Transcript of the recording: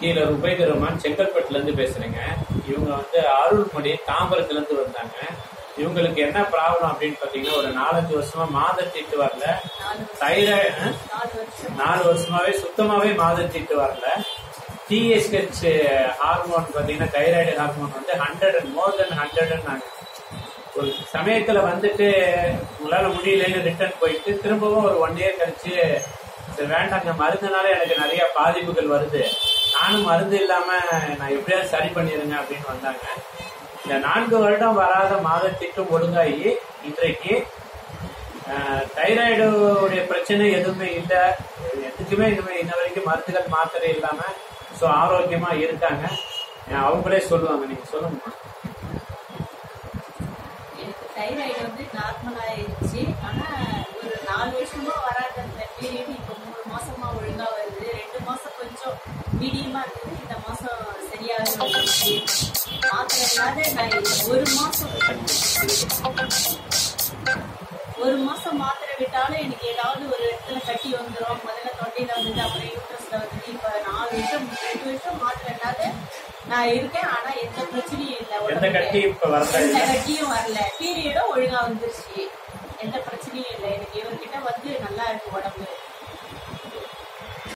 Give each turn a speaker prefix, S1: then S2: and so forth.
S1: கீழே உபைது ரஹ்மான் செங்கல்பட்டுல இருந்து பேசுறேங்க இவங்க வந்து அருள்மொழி தாம்பரத்துல இருந்து வந்தாங்க இவங்களுக்கு என்ன ப்ராப்ளம் அப்படின்னு பாத்தீங்கன்னா ஒரு நாலஞ்சு வருஷமா மாதத்தீட்டு வரல தைராய்டு
S2: நாலு வருஷம்
S1: நாலு வருஷமாவே சுத்தமாவே மாதத்தீட்டு வரல டிஎஸ்ஹெச் ஹார்மோன் பாத்தீங்கன்னா தைராய்டு ஹார்மோன் வந்து hundred and more then hundred நாங்க ஒரு சமயத்துல வந்துட்டு உங்களால முடியலன்னு ரிட்டர்ன் போயிட்டு திரும்பவும் ஒரு ஒன் இயர் கழிச்சு சரி வேண்டாங்க மருந்துனால எனக்கு நிறைய பாதிப்புகள் வருது நானும் மருந்து இல்லாம நான் எப்படியாவது சரி பண்ணிடுங்க அப்படின்னு வந்தாங்க இந்த நான்கு வருடம் வராத மாதத்திற்கும் ஒழுங்காகி இன்றைக்கு தைராய்டு உடைய பிரச்சனை எதுவுமே இல்லை எதுக்குமே இனிமே இன்ன வரைக்கும் மருந்துகள் மாத்திரை இல்லாம ஸோ ஆரோக்கியமா இருக்காங்க அஹ் அவங்களே சொல்லுவாங்க நீங்க சொல்லுங்க
S2: எனக்கு தைராய்டு வந்து நார்மல் ஆயிருச்சு ஆனா ஒரு நாலு வருஷமா வராத அந்த பீரியட் இப்ப மூணு மாசமா ஒழுங்கா வருது ரெண்டு மாசம் கொஞ்சம் மீடியமா இருந்தது இந்த மாசம் சரியாக வந்துருச்சு மாத்திரை இல்லாத நான் ஒரு மாசம் ஒரு மாசம் மாத்திரை விட்டாலும் எனக்கு ஏதாவது ஒரு இடத்துல கட்டி வந்துரும் முதல்ல தொண்டையில வந்தது அப்புறம் யூட்ரஸ்ல வந்தது இப்ப நாலு வருஷம் ரெண்டு வருஷம் மாத்திரை இல்லாத நான் இருக்கேன் ஆனா எந்த பிரச்சனையும் இல்லை
S1: எந்த
S2: உடம்புல.
S1: கட்டி இப்ப வரல
S2: எந்த கட்டியும் வரல பீரியடும் ஒழுங்கா வந்துருச்சு எந்த பிரச்சனையும் இல்லை எனக்கு இவர்கிட்ட வந்து நல்லா இருக்கு உடம்பு